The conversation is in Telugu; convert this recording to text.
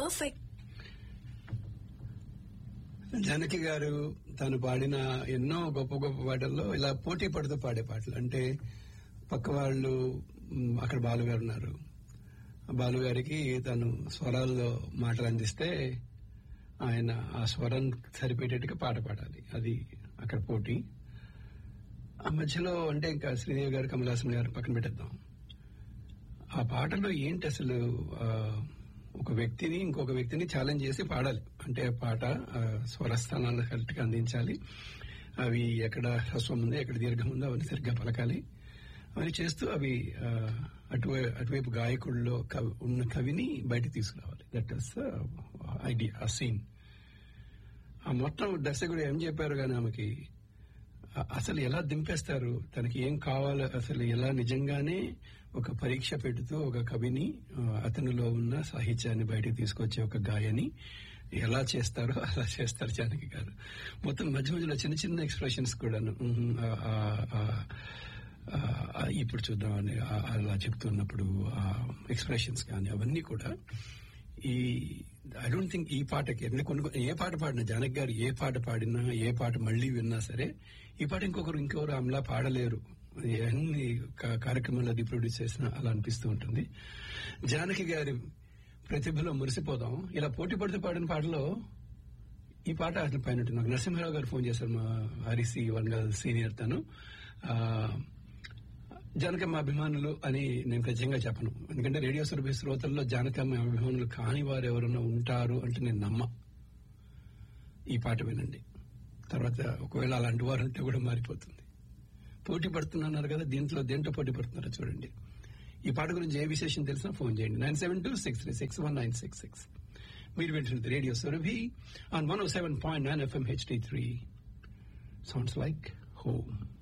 పర్ఫెక్ట్ జానకి గారు తను పాడిన ఎన్నో గొప్ప గొప్ప పాటల్లో ఇలా పోటీ పడుతూ పాడే పాటలు అంటే పక్క వాళ్ళు మ్, అక్కడ బాలు గారు ఉన్నారు ఆ బాలు గారికి తను స్వరాల్లో మాటలు అందిస్తే ఆయన ఆ స్వరం సరిపెట్టేట్టుగా పాట పాడాలి అది అక్కడ పోటీ ఆ మధ్యలో అంటే ఇంకా శ్రీదేవి గారు కమలాసన్ గారు పక్కన పెట్టేద్దాం ఆ పాటలో ఏంటి అసలు ఆ, ఒక వ్యక్తిని ఇంకొక వ్యక్తిని ఛాలెంజ్ చేసి పాడాలి అంటే ఆ పాట ఆ, స్వరస్థానాలు కరెక్ట్ గా అందించాలి అవి ఎక్కడ హ్రస్వం ఉందో ఎక్కడ దీర్ఘం ఉందో అవన్నీ సరిగ్గా పలకాలి అవన్నీ చేస్తూ అవి ఆ, అటువై అటువైపు గాయకుల్లో కవి- ఉన్న కవిని బయటకు తీసుకురావాలి దట్ ఇస్ ఐడియా ఆ సీన్ ఆ మొత్తం దర్శకుడు ఏం చెప్పారు కానీ ఆమెకి అ- అసలు ఎలా దింపేస్తారు తనకి ఏం కావాలో అసలు ఎలా నిజంగానే ఒక పరీక్ష పెడుతూ ఒక కవిని ఆ, అతనిలో ఉన్న సాహిత్యాన్ని బయటకు తీసుకొచ్చే ఒక గాయని ఎలా చేస్తారో అలా చేస్తారు జానకి గారు మొత్తం మధ్య మధ్యలో చిన్న చిన్న ఎక్స్ప్రెషన్స్ కూడాను ఉహుం, ఆ, ఆ, ఆ, ఆ, ఆ, ఇప్పుడు చూద్దాం అని ఆ- అలా చెప్తున్నప్పుడు ఆ ఎక్స్ప్రెషన్స్ కానీ అవన్నీ కూడా ఈ ఐ డోంట్ థింక్ ఈ పాటకి అంటే కొన్ని కొన్ని- ఏ పాట పాడినా జానక్ గారు ఏ పాట పాడినా ఏ పాట మళ్ళీ విన్నా సరే ఈ పాట ఇంకొకరు ఇంకొకరు ఆమెలా పాడలేరు అన్ని కా- కార్యక్రమాలు అది ప్రొడ్యూస్ చేసినా అలా అనిపిస్తూ ఉంటుంది జానకి గారి ప్రతిభలో మురిసిపోదాం ఇలా పోటీ పడుతూ పాడిన పాటలో ఈ పాట అసలు పైన ఉంటుంది. నాకు నరసింహారావు గారు ఫోన్ చేశారు మా హరిసి వరంగల్ సీనియర్ తను ఆ, జానకమ్మ అభిమానులు అని నేను ఖచ్చితంగా చెప్పను ఎందుకంటే రేడియో సర్వీస్ శ్రోతల్లో జానకమ్మ అభిమానులు కాని వారు ఎవరైనా ఉంటారు అంటే నేను నమ్మ ఈ పాట వినండి తర్వాత ఒకవేళ అలాంటి వారు ఉంటే కూడా మారిపోతుంది పోటీ పడుతున్నారు కదా దీంట్లో దేంట్లో పోటీ పడుతున్నారో చూడండి ఈ పాట గురించి ఏ విశేషం తెలిసినా ఫోన్ చేయండి nine seven two six three six one nine six six మీరు వింటున్నది radio Surabhi on one seven point nine FM HD three sounds like home